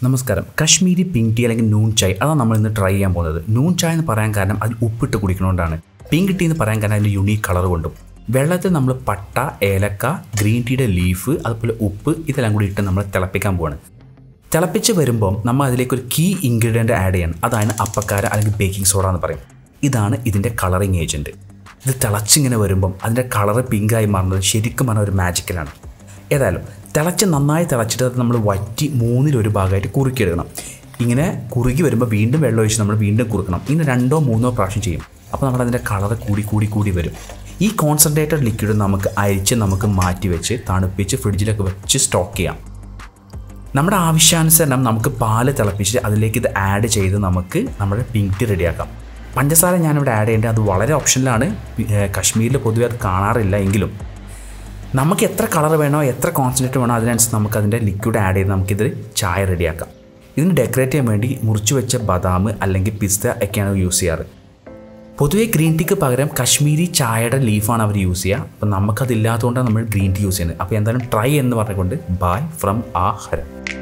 നമസ്കാരം Kashmiri pink tea അല്ലെങ്കിൽ നൂൺ ചായ് അതാണ് നമ്മൾ ഇന്ന് ട്രൈ ചെയ്യാൻ പോകുന്നത് നൂൺ ചായ് എന്ന് പറയാൻ കാരണം അതിൽ ഉപ്പിട്ട് കുടിക്കണോണ്ടാണ് പിങ്ക് ടീ എന്ന് പറയാൻ കാരണം അതിൽ യുണീക്ക് കളർ കൊണ്ടും വെള്ളത്തിൽ നമ്മൾ പട്ട ഏലക്ക ഗ്രീൻ ടീയുടെ ലീഫ് അതുപോലെ ഉപ്പ് ഇതെല്ലാം കൂടി ഇട്ട് നമ്മൾ തിളപ്പിക്കാൻ പോവാണ് തിളപ്പിച്ച് വരുമ്പം നമ്മൾ അതിലേക്ക് ഒരു കീ ഇൻഗ്രീഡിയൻറ്റ് ആഡ് ചെയ്യണം അതാണ് അപ്പക്കാര അല്ലെങ്കിൽ ബേക്കിംഗ് സോഡ എന്ന് പറയും ഇതാണ് ഇതിൻ്റെ കളറിങ് ഏജൻറ്റ് ഇത് തിളച്ചിങ്ങനെ വരുമ്പം അതിൻ്റെ കളറ് പിങ്കായി മാറുന്നത് ശരിക്കും പറഞ്ഞ ഒരു മാജിക്കലാണ് ഏതായാലും തിളച്ച് നന്നായി തിളച്ചിട്ട് അത് നമ്മൾ വറ്റി മൂന്നിലൊരു ഭാഗമായിട്ട് കുറുക്കിയെടുക്കണം ഇങ്ങനെ കുറുകി വരുമ്പോൾ വീണ്ടും വെള്ളം ഒഴിച്ച് നമ്മൾ വീണ്ടും കുറുക്കണം ഇങ്ങനെ രണ്ടോ മൂന്നോ പ്രാവശ്യം ചെയ്യും അപ്പോൾ നമ്മൾ അതിൻ്റെ കളർ കൂടി കൂടി കൂടി വരും ഈ കോൺസെൻട്രേറ്റഡ് ലിക്വിഡ് നമുക്ക് അരിച്ച് നമുക്ക് മാറ്റി വെച്ച് തണുപ്പിച്ച് ഫ്രിഡ്ജിലൊക്കെ വെച്ച് സ്റ്റോക്ക് ചെയ്യാം നമ്മുടെ ആവശ്യാനുസരണം നമുക്ക് പാല് തിളപ്പിച്ച് അതിലേക്ക് ഇത് ആഡ് ചെയ്ത് നമുക്ക് നമ്മുടെ പിങ്ക് ടീ റെഡിയാക്കാം പഞ്ചസാര ഞാനിവിടെ ആഡ് ചെയ്യേണ്ടത് അത് വളരെ ഓപ്ഷനിലാണ് ഏഹ് കാശ്മീരിൽ പൊതുവെ അത് കാണാറില്ല എങ്കിലും നമുക്ക് എത്ര കളർ വേണോ എത്ര കോൺസെൻട്രേറ്റ് വേണോ അതിനനുസരിച്ച് നമുക്ക് അതിൻ്റെ ലിക്വിഡ് ആഡ് ചെയ്ത് നമുക്കിത് ചായ റെഡിയാക്കാം ഇതിന് ഡെക്കറേറ്റ് ചെയ്യാൻ വേണ്ടി മുറിച്ച് വെച്ച ബദാം അല്ലെങ്കിൽ പിസ്ത ഒക്കെയാണ് യൂസ് ചെയ്യാറ് പൊതുവേ ഗ്രീൻ ടീക്ക് പകരം കശ്മീരി ചായയുടെ ലീഫാണ് അവർ യൂസ് ചെയ്യുക അപ്പം നമുക്കതില്ലാത്തതുകൊണ്ടാണ് നമ്മൾ ഗ്രീൻ ടീ യൂസ് ചെയ്യുന്നത് അപ്പോൾ എന്തായാലും ട്രൈ എന്ന് പറഞ്ഞുകൊണ്ട് ബായ് ഫ്രം ആ ഹരം